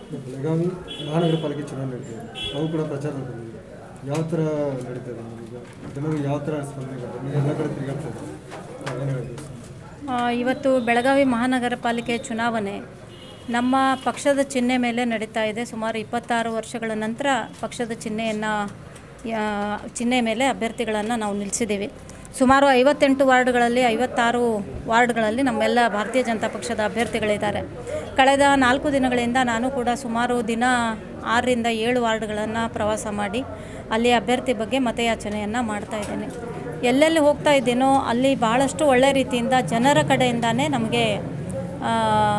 ಬೆಳಗಾವಿ ಮಹಾನಗರ ಪಾಲಿಕೆ ಚುನಾವಣೆ ನಡೀತಿದೆ ಅವು ಕೂಡ ಪ್ರಚಾರ ಬಂದಿದೆ ಯಾವ ಥರ ನಡೀತದೆ ಈಗ ಜನರು ಯಾವ ಥರ ಸ್ಪಂದನೆ ಕೊಡ್ತಾರೆ ನೀವು ಎಲ್ಲ ಕಡೆ ತಿರುಗಾಡ್ತಾರೆ ಏನು ಹೇಳ್ಬೋದು ಆ, ಇವತ್ತು ಬೆಳಗಾವಿ ಮಹಾನಗರ ಪಾಲಿಕೆ ಚುನಾವಣೆ ನಮ್ಮ ಪಕ್ಷದ ಚಿಹ್ನೆ ಮೇಲೆ ನಡೀತಾ ಇದೆ ಸುಮಾರು ಇಪ್ಪತ್ತಾರು ವರ್ಷಗಳ ನಂತರ ಪಕ್ಷದ ಚಿಹ್ನೆಯನ್ನು ಚಿಹ್ನೆ ಮೇಲೆ ಅಭ್ಯರ್ಥಿಗಳನ್ನು ನಾವು ನಿಲ್ಲಿಸಿದ್ದೀವಿ ಸುಮಾರು ಐವತ್ತೆಂಟು ವಾರ್ಡ್ಗಳಲ್ಲಿ ಐವತ್ತಾರು ವಾರ್ಡ್ಗಳಲ್ಲಿ ನಮ್ಮೆಲ್ಲ ಭಾರತೀಯ ಜನತಾ ಪಕ್ಷದ ಅಭ್ಯರ್ಥಿಗಳಿದ್ದಾರೆ ಕಳೆದ ನಾಲ್ಕು ದಿನಗಳಿಂದ ನಾನು ಕೂಡ ಸುಮಾರು ದಿನ ಆರರಿಂದ ಏಳು ವಾರ್ಡ್ಗಳನ್ನು ಪ್ರವಾಸ ಮಾಡಿ ಅಲ್ಲಿ ಅಭ್ಯರ್ಥಿ ಬಗ್ಗೆ ಮತಯಾಚನೆಯನ್ನು ಮಾಡ್ತಾ ಇದ್ದೇನೆ ಎಲ್ಲೆಲ್ಲಿ ಹೋಗ್ತಾ ಇದ್ದೀನೋ ಅಲ್ಲಿ ಬಹಳಷ್ಟು ಒಳ್ಳೆ ರೀತಿಯಿಂದ ಜನರ ಕಡೆಯಿಂದಾನೇ ನಮಗೆ ಆ,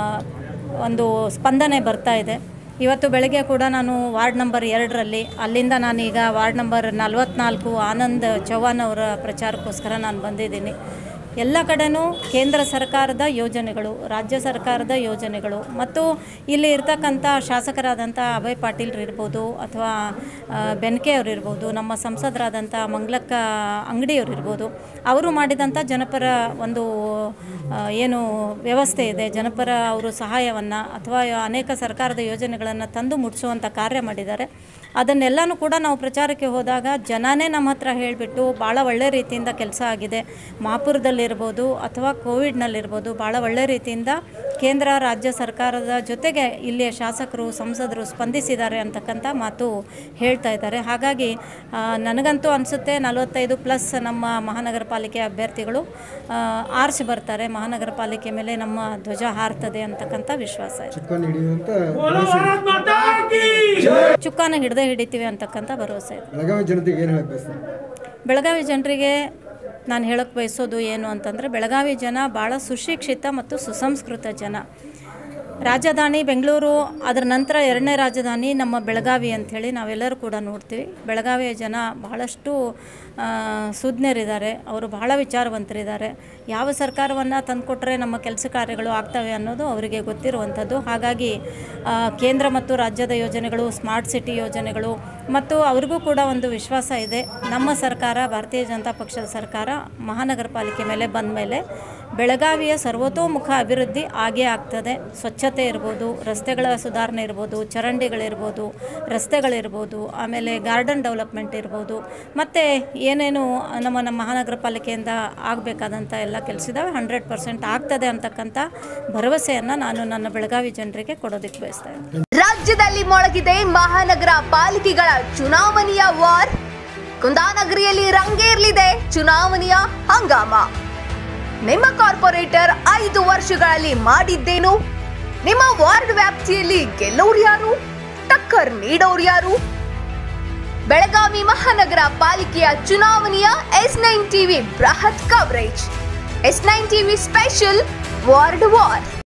ಒಂದು ಸ್ಪಂದನೆ ಬರ್ತಾ ಇದೆ ಇವತ್ತು ಬೆಳಗ್ಗೆ ಕೂಡ ನಾನು ವಾರ್ಡ್ ನಂಬರ್ ಎರಡರಲ್ಲಿ ಅಲ್ಲಿಂದ ನಾನೀಗ ವಾರ್ಡ್ ನಂಬರ್ ನಲ್ವತ್ನಾಲ್ಕು ಆನಂದ್ ಚೌಹಾನ್ ಅವರ ಪ್ರಚಾರಕ್ಕೋಸ್ಕರ ನಾನು ಬಂದಿದ್ದೀನಿ ಎಲ್ಲ ಕಡೆನೂ ಕೇಂದ್ರ ಸರ್ಕಾರದ ಯೋಜನೆಗಳು ರಾಜ್ಯ ಸರ್ಕಾರದ ಯೋಜನೆಗಳು ಮತ್ತು ಇಲ್ಲಿ ಇರ್ತಕ್ಕಂಥ ಶಾಸಕರಾದಂಥ ಅಭಯ್ ಪಾಟೀಲ್ ಇರ್ಬೋದು ಅಥವಾ ಬೆನ್ಕೆ ಅವರು ಇರ್ಬೋದು ನಮ್ಮ ಸಂಸದರಾದಂಥ ಮಂಗ್ಲಕ್ಕ ಅಂಗಡಿಯವರು ಇರ್ಬೋದು ಅವರು ಮಾಡಿದಂಥ ಜನಪರ ಒಂದು ಆ, ಏನು ವ್ಯವಸ್ಥೆ ಇದೆ ಜನಪರ ಅವರು ಸಹಾಯವನ್ನು ಅಥವಾ ಅನೇಕ ಸರ್ಕಾರದ ಯೋಜನೆಗಳನ್ನು ತಂದು ಮುಟ್ಟಿಸುವಂಥ ಕಾರ್ಯ ಮಾಡಿದ್ದಾರೆ ಅದನ್ನೆಲ್ಲನೂ ಕೂಡ ನಾವು ಪ್ರಚಾರಕ್ಕೆ ಹೋದಾಗ ಜನನೇ ನಮ್ಮ ಹತ್ರ ಹೇಳಿಬಿಟ್ಟು ಭಾಳ ಒಳ್ಳೆ ರೀತಿಯಿಂದ ಕೆಲಸ ಆಗಿದೆ ಮಹಾಪುರದಲ್ಲಿರ್ಬೋದು ಅಥವಾ ಕೋವಿಡ್ನಲ್ಲಿರ್ಬೋದು ಭಾಳ ಒಳ್ಳೆ ರೀತಿಯಿಂದ ಕೇಂದ್ರ ರಾಜ್ಯ ಸರ್ಕಾರದ ಜೊತೆಗೆ ಇಲ್ಲಿಯ ಶಾಸಕರು ಸಂಸದರು ಸ್ಪಂದಿಸಿದ್ದಾರೆ ಅಂತಕ್ಕಂಥ ಮಾತು ಹೇಳ್ತಾ ಇದ್ದಾರೆ ಹಾಗಾಗಿ ಆ, ನನಗಂತೂ ಅನಿಸುತ್ತೆ ನಲವತ್ತೈದು ಪ್ಲಸ್ ನಮ್ಮ ಮಹಾನಗರ ಪಾಲಿಕೆ ಅಭ್ಯರ್ಥಿಗಳು ಆ, ಆರಿಸಿ ಬರ್ತಾರೆ ಮಹಾನಗರ ಪಾಲಿಕೆ ಮೇಲೆ ನಮ್ಮ ಧ್ವಜ ಹಾರ್ತದೆ ಅಂತಕ್ಕಂಥ ವಿಶ್ವಾಸ ಇದೆ ಚಿಕ್ಕವನ್ನು ಹಿಡಿಯುವಂಥ ಭರವಸೆ ಚುಕ್ಕಾನ ಹಿಡ್ದೇ ಹಿಡಿತೀವಿ ಅಂತಕ್ಕಂಥ ಭರವಸೆ ಇದೆ ಬೆಳಗಾವಿ ಜನತೆಗೆ ಏನು ಹೇಳಕ್ಕೆ ಬಯಸ್ತಾರೆ ಬೆಳಗಾವಿ ಜನರಿಗೆ ನಾನು ಹೇಳಕ್ಕೆ ಬಯಸೋದು ಏನು ಅಂತಂದರೆ ಬೆಳಗಾವಿ ಜನ ಭಾಳ ಸುಶಿಕ್ಷಿತ ಮತ್ತು ಸುಸಂಸ್ಕೃತ ಜನ ರಾಜಧಾನಿ ಬೆಂಗಳೂರು ಅದರ ನಂತರ ಎರಡನೇ ರಾಜಧಾನಿ ನಮ್ಮ ಬೆಳಗಾವಿ ಅಂಥೇಳಿ ನಾವೆಲ್ಲರೂ ಕೂಡ ನೋಡ್ತೀವಿ ಬೆಳಗಾವಿಯ ಜನ ಬಹಳಷ್ಟು ಆ, ಸುಜ್ಞರಿದ್ದಾರೆ ಅವರು ಬಹಳ ವಿಚಾರವಂತರಿದ್ದಾರೆ ಯಾವ ಸರ್ಕಾರವನ್ನು ತಂದುಕೊಟ್ರೆ ನಮ್ಮ ಕೆಲಸ ಕಾರ್ಯಗಳು ಆಗ್ತವೆ ಅನ್ನೋದು ಅವರಿಗೆ ಗೊತ್ತಿರುವಂಥದ್ದು ಹಾಗಾಗಿ ಆ, ಕೇಂದ್ರ ಮತ್ತು ರಾಜ್ಯದ ಯೋಜನೆಗಳು ಸ್ಮಾರ್ಟ್ ಸಿಟಿ ಯೋಜನೆಗಳು ಮತ್ತು ಅವ್ರಿಗೂ ಕೂಡ ಒಂದು ವಿಶ್ವಾಸ ಇದೆ ನಮ್ಮ ಸರ್ಕಾರ ಭಾರತೀಯ ಜನತಾ ಪಕ್ಷದ ಸರ್ಕಾರ ಮಹಾನಗರ ಪಾಲಿಕೆ ಮೇಲೆ ಬಂದ ಮೇಲೆ ಬೆಳಗಾವಿಯ ಸರ್ವತೋಮುಖ ಅಭಿವೃದ್ಧಿ ಆಗೇ ಆಗ್ತದೆ ಸ್ವಚ್ಛತೆ ಇರ್ಬೋದು ರಸ್ತೆಗಳ ಸುಧಾರಣೆ ಇರ್ಬೋದು ಚರಂಡಿಗಳಿರ್ಬೋದು ರಸ್ತೆಗಳಿರ್ಬೋದು ಆಮೇಲೆ ಗಾರ್ಡನ್ ಡೆವಲಪ್ಮೆಂಟ್ ಇರ್ಬೋದು ಮತ್ತು ಏನೇನು ನಮ್ಮ ನಮ್ಮ ಮಹಾನಗರ ಪಾಲಿಕೆಯಿಂದ ಆಗಬೇಕಾದಂಥ ಎಲ್ಲ ಕೆಲಸ ಇದ್ದಾವೆ ಹಂಡ್ರೆಡ್ ಪರ್ಸೆಂಟ್ ಆಗ್ತದೆ ಅಂತಕ್ಕಂಥ ಭರವಸೆಯನ್ನು ನಾನು ನನ್ನ ಬೆಳಗಾವಿ ಜನರಿಗೆ ಕೊಡೋದಕ್ಕೆ ಬಯಸ್ತಾ ಇದ್ದೀನಿ ರಾಜ್ಯದಲ್ಲಿ ಮೊಳಗಿದೆ ಮಹಾನಗರ ಪಾಲಿಕೆಗಳ ಚುನಾವಣೆಯ ವಾರ್ ಕುಂದಾನಗರಿಯಲ್ಲಿ ರಂಗೇರ್ಲಿದೆ ಚುನಾವಣೆಯ ಹಂಗಾಮ ನಿಮ್ಮ ಕಾರ್ಪೊರೇಟರ್ ಐದು ವರ್ಷಗಳಲ್ಲಿ ಮಾಡಿದ್ದೇನು ನಿಮ್ಮ ವಾರ್ಡ್ ವ್ಯಾಪ್ತಿಯಲ್ಲಿ ಗೆಲ್ಲೋರು ಯಾರು ಟಕ್ಕರ್ ನೀಡೋರು ಯಾರು ಬೆಳಗಾವಿ ಮಹಾನಗರ ಪಾಲಿಕೆಯ ಚುನಾವಣೆಯ ಎಸ್ ನೈನ್ ಟಿವಿ ಬೃಹತ್ coverage S nine TV special ward war